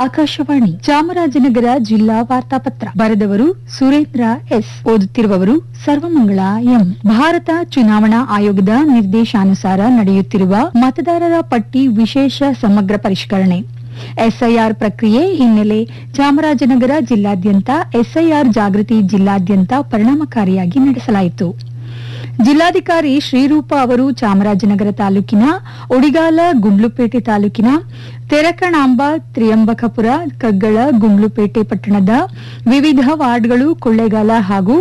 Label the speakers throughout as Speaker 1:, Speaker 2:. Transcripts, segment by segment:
Speaker 1: ಆಕಾಶವಾಣಿ ಚಾಮರಾಜನಗರ ಜಿಲ್ಲಾ ವಾರ್ತಾಪತ್ರ ಬರೆದವರು ಸುರೇಂದ್ರ ಎಸ್ ಓದುತ್ತಿರುವವರು ಸರ್ವಮಂಗಳ ಎಂ ಭಾರತ ಚುನಾವಣಾ ಆಯೋಗದ ನಿರ್ದೇಶಾನುಸಾರ ನಡೆಯುತ್ತಿರುವ ಮತದಾರರ ಪಟ್ಟಿ ವಿಶೇಷ ಸಮಗ್ರ ಪರಿಷ್ಕರಣೆ ಎಸ್ಐಆರ್ ಪ್ರಕ್ರಿಯೆ ಹಿನ್ನೆಲೆ ಚಾಮರಾಜನಗರ ಜಿಲ್ಲಾದ್ಯಂತ ಎಸ್ಐಆರ್ ಜಾಗೃತಿ ಜಿಲ್ಲಾದ್ಯಂತ ಪರಿಣಾಮಕಾರಿಯಾಗಿ ನಡೆಸಲಾಯಿತು ಜಿಲ್ಲಾಧಿಕಾರಿ ಶ್ರೀರೂಪ ಅವರು ಚಾಮರಾಜನಗರ ತಾಲೂಕಿನ ಉಡಿಗಾಲ ಗುಂಡ್ಲುಪೇಟೆ ತಾಲೂಕಿನ ತೆರಕಣಾಂಬ ತ್ರಿಯಂಬಕಪುರ ಕಗ್ಗಳ ಗುಂಡ್ಲುಪೇಟೆ ಪಟ್ಟಣದ ವಿವಿಧ ವಾರ್ಡ್ಗಳು ಕೊಳ್ಳೇಗಾಲ ಹಾಗೂ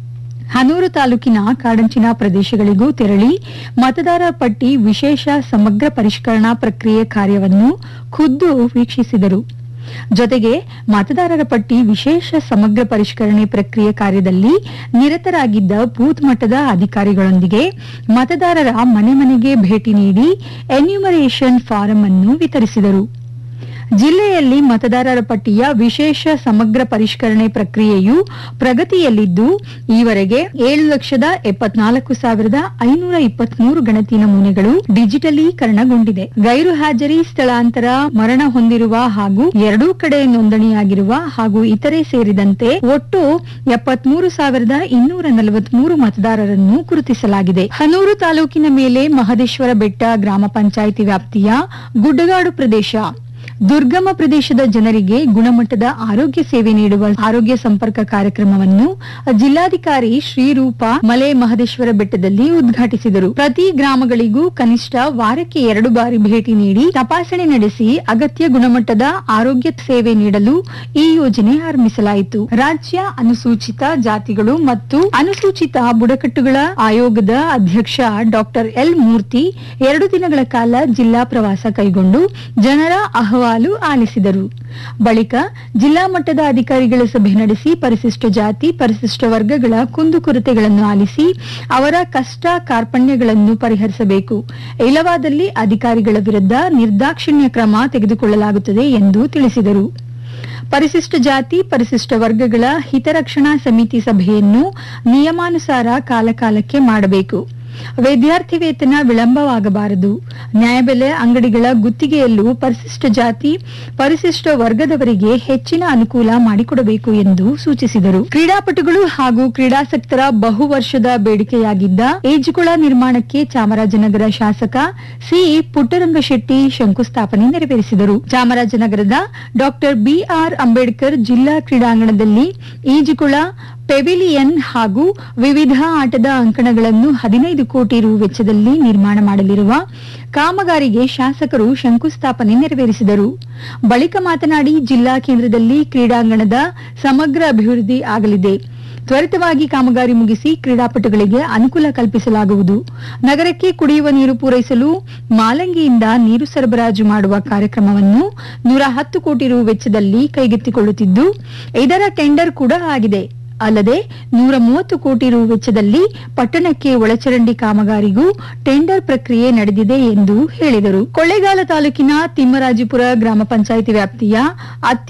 Speaker 1: ಹನೂರು ತಾಲೂಕಿನ ಕಾಡಂಚಿನ ಪ್ರದೇಶಗಳಿಗೂ ತೆರಳಿ ಮತದಾರ ಪಟ್ಟಿ ವಿಶೇಷ ಸಮಗ್ರ ಪರಿಷ್ಕರಣಾ ಪ್ರಕ್ರಿಯೆ ಕಾರ್ಯವನ್ನು ಖುದ್ದು ವೀಕ್ಷಿಸಿದರು ಜೊತೆಗೆ ಮತದಾರರ ಪಟ್ಟಿ ವಿಶೇಷ ಸಮಗ್ರ ಪರಿಷ್ಕರಣೆ ಪ್ರಕ್ರಿಯೆ ಕಾರ್ಯದಲ್ಲಿ ನಿರತರಾಗಿದ್ದ ಬೂತ್ ಮಟ್ಟದ ಅಧಿಕಾರಿಗಳೊಂದಿಗೆ ಮತದಾರರ ಮನೆ ಮನೆಗೆ ಭೇಟಿ ನೀಡಿ ಎನ್ಯುಮರೇಷನ್ ಫಾರಂ ಅನ್ನು ವಿತರಿಸಿದರು ಜಿಲ್ಲೆಯಲ್ಲಿ ಮತದಾರರ ಪಟ್ಟಿಯ ವಿಶೇಷ ಸಮಗ್ರ ಪರಿಷ್ಕರಣೆ ಪ್ರಕ್ರಿಯೆಯು ಪ್ರಗತಿಯಲ್ಲಿದ್ದು ಈವರೆಗೆ ಏಳು ಲಕ್ಷದ ಎಪ್ಪತ್ನಾಲ್ಕು ಸಾವಿರದ ಐನೂರ ಇಪ್ಪತ್ಮೂರು ಗಣತಿ ನಮೂನೆಗಳು ಡಿಜಿಟಲೀಕರಣಗೊಂಡಿದೆ ಗೈರು ಹಾಜರಿ ಸ್ಥಳಾಂತರ ಮರಣ ಹೊಂದಿರುವ ಹಾಗೂ ಎರಡೂ ಕಡೆ ನೋಂದಣಿಯಾಗಿರುವ ಹಾಗೂ ಇತರೆ ಸೇರಿದಂತೆ ಒಟ್ಟು ಎಪ್ಪತ್ಮೂರು ಸಾವಿರದ ಇನ್ನೂರ ನಲವತ್ಮೂರು ಮತದಾರರನ್ನು ಗುರುತಿಸಲಾಗಿದೆ ಹನೂರು ತಾಲೂಕಿನ ಮೇಲೆ ಮಹದೇಶ್ವರ ಬೆಟ್ಟ ಗ್ರಾಮ ಪಂಚಾಯಿತಿ ವ್ಯಾಪ್ತಿಯ ಗುಡ್ಡಗಾಡು ಪ್ರದೇಶ ದುರ್ಗಮ ಪ್ರದೇಶದ ಜನರಿಗೆ ಗುಣಮಟ್ಟದ ಆರೋಗ್ಯ ಸೇವೆ ನೀಡುವ ಆರೋಗ್ಯ ಸಂಪರ್ಕ ಕಾರ್ಯಕ್ರಮವನ್ನು ಜಿಲ್ಲಾಧಿಕಾರಿ ಶ್ರೀರೂಪ ಮಲೆ ಮಹದೇಶ್ವರ ಬೆಟ್ಟದಲ್ಲಿ ಉದ್ಘಾಟಿಸಿದರು ಪ್ರತಿ ಗ್ರಾಮಗಳಿಗೂ ಕನಿಷ್ಠ ವಾರಕ್ಕೆ ಎರಡು ಬಾರಿ ಭೇಟಿ ನೀಡಿ ತಪಾಸಣೆ ನಡೆಸಿ ಅಗತ್ಯ ಗುಣಮಟ್ಟದ ಆರೋಗ್ಯ ಸೇವೆ ನೀಡಲು ಈ ಯೋಜನೆ ಆರಂಭಿಸಲಾಯಿತು ರಾಜ್ಯ ಅನುಸೂಚಿತ ಜಾತಿಗಳು ಮತ್ತು ಅನುಸೂಚಿತ ಬುಡಕಟ್ಟುಗಳ ಆಯೋಗದ ಅಧ್ಯಕ್ಷ ಡಾಕ್ಟರ್ ಎಲ್ ಮೂರ್ತಿ ಎರಡು ದಿನಗಳ ಕಾಲ ಜಿಲ್ಲಾ ಪ್ರವಾಸ ಕೈಗೊಂಡು ಜನರ ಅಹವಾಲು ಆಲಿಸಿದರು ಬಳಿಕ ಜಿಲ್ಲಾ ಮಟ್ಟದ ಅಧಿಕಾರಿಗಳ ಸಭೆ ನಡೆಸಿ ಪರಿಶಿಷ್ಟ ಜಾತಿ ಪರಿಶಿಷ್ಟ ವರ್ಗಗಳ ಕುಂದುಕೊರತೆಗಳನ್ನು ಆಲಿಸಿ ಅವರ ಕಷ್ಟ ಕಾರ್ಪಣ್ಯಗಳನ್ನು ಪರಿಹರಿಸಬೇಕು ಇಲ್ಲವಾದಲ್ಲಿ ಅಧಿಕಾರಿಗಳ ವಿರುದ್ಧ ನಿರ್ದಾಕ್ಷಿಣ್ಯ ಕ್ರಮ ತೆಗೆದುಕೊಳ್ಳಲಾಗುತ್ತದೆ ಎಂದು ತಿಳಿಸಿದರು ಪರಿಶಿಷ್ಟ ಜಾತಿ ಪರಿಶಿಷ್ಟ ವರ್ಗಗಳ ಹಿತರಕ್ಷಣಾ ಸಮಿತಿ ಸಭೆಯನ್ನು ನಿಯಮಾನುಸಾರ ಕಾಲಕಾಲಕ್ಕೆ ಮಾಡಬೇಕು ವಿದ್ಯಾರ್ಥಿ ವೇತನ ವಿಳಂಬವಾಗಬಾರದು ನ್ಯಾಯಬೆಲೆ ಅಂಗಡಿಗಳ ಗುತ್ತಿಗೆಯಲ್ಲೂ ಪರಿಶಿಷ್ಟ ಜಾತಿ ಪರಿಶಿಷ್ಟ ವರ್ಗದವರಿಗೆ ಹೆಚ್ಚಿನ ಅನುಕೂಲ ಮಾಡಿಕೊಡಬೇಕು ಎಂದು ಸೂಚಿಸಿದರು ಕ್ರೀಡಾಪಟುಗಳು ಹಾಗೂ ಕ್ರೀಡಾಸಕ್ತರ ಬಹು ವರ್ಷದ ಬೇಡಿಕೆಯಾಗಿದ್ದ ಈಜುಕೊಳ ನಿರ್ಮಾಣಕ್ಕೆ ಚಾಮರಾಜನಗರ ಶಾಸಕ ಸಿ ಪುಟ್ಟರಂಗಶೆಟ್ಟಿ ಶಂಕುಸ್ಥಾಪನೆ ನೆರವೇರಿಸಿದರು ಚಾಮರಾಜನಗರದ ಡಾಕ್ಟರ್ ಬಿಆರ್ ಅಂಬೇಡ್ಕರ್ ಜಿಲ್ಲಾ ಕ್ರೀಡಾಂಗಣದಲ್ಲಿ ಈಜುಕೊಳ ಪೆವಿಲಿಯನ್ ಹಾಗೂ ವಿವಿಧ ಆಟದ ಅಂಕಣಗಳನ್ನು ಹದಿನೈದು ಕೋಟಿ ರು ವೆಚ್ಚದಲ್ಲಿ ನಿರ್ಮಾಣ ಮಾಡಲಿರುವ ಕಾಮಗಾರಿಗೆ ಶಾಸಕರು ಶಂಕುಸ್ಥಾಪನೆ ನೆರವೇರಿಸಿದರು ಬಳಿಕ ಮಾತನಾಡಿ ಜಿಲ್ಲಾ ಕೇಂದ್ರದಲ್ಲಿ ಕ್ರೀಡಾಂಗಣದ ಸಮಗ್ರ ಅಭಿವೃದ್ಧಿ ಆಗಲಿದೆ ತ್ವರಿತವಾಗಿ ಕಾಮಗಾರಿ ಮುಗಿಸಿ ಕ್ರೀಡಾಪಟುಗಳಿಗೆ ಅನುಕೂಲ ಕಲ್ಪಿಸಲಾಗುವುದು ನಗರಕ್ಕೆ ಕುಡಿಯುವ ನೀರು ಪೂರೈಸಲು ಮಾಲಂಗಿಯಿಂದ ನೀರು ಸರಬರಾಜು ಮಾಡುವ ಕಾರ್ಯಕ್ರಮವನ್ನು ನೂರ ಹತ್ತು ಕೋಟಿ ರು ವೆಚ್ಚದಲ್ಲಿ ಕೈಗೆತ್ತಿಕೊಳ್ಳುತ್ತಿದ್ದು ಇದರ ಟೆಂಡರ್ ಕೂಡ ಆಗಿದೆ ಅಲ್ಲದೆ ನೂರ ಮೂವತ್ತು ಕೋಟಿ ರು ವೆಚ್ಚದಲ್ಲಿ ಪಟ್ಟಣಕ್ಕೆ ಒಳಚರಂಡಿ ಕಾಮಗಾರಿಗೂ ಟೆಂಡರ್ ಪ್ರಕ್ರಿಯೆ ನಡೆದಿದೆ ಎಂದು ಹೇಳಿದರು ಕೊಳ್ಳೇಗಾಲ ತಾಲೂಕಿನ ತಿಮ್ಮರಾಜಿಪುರ ಗ್ರಾಮ ಪಂಚಾಯಿತಿ ವ್ಯಾಪ್ತಿಯ ಅತ್ಯ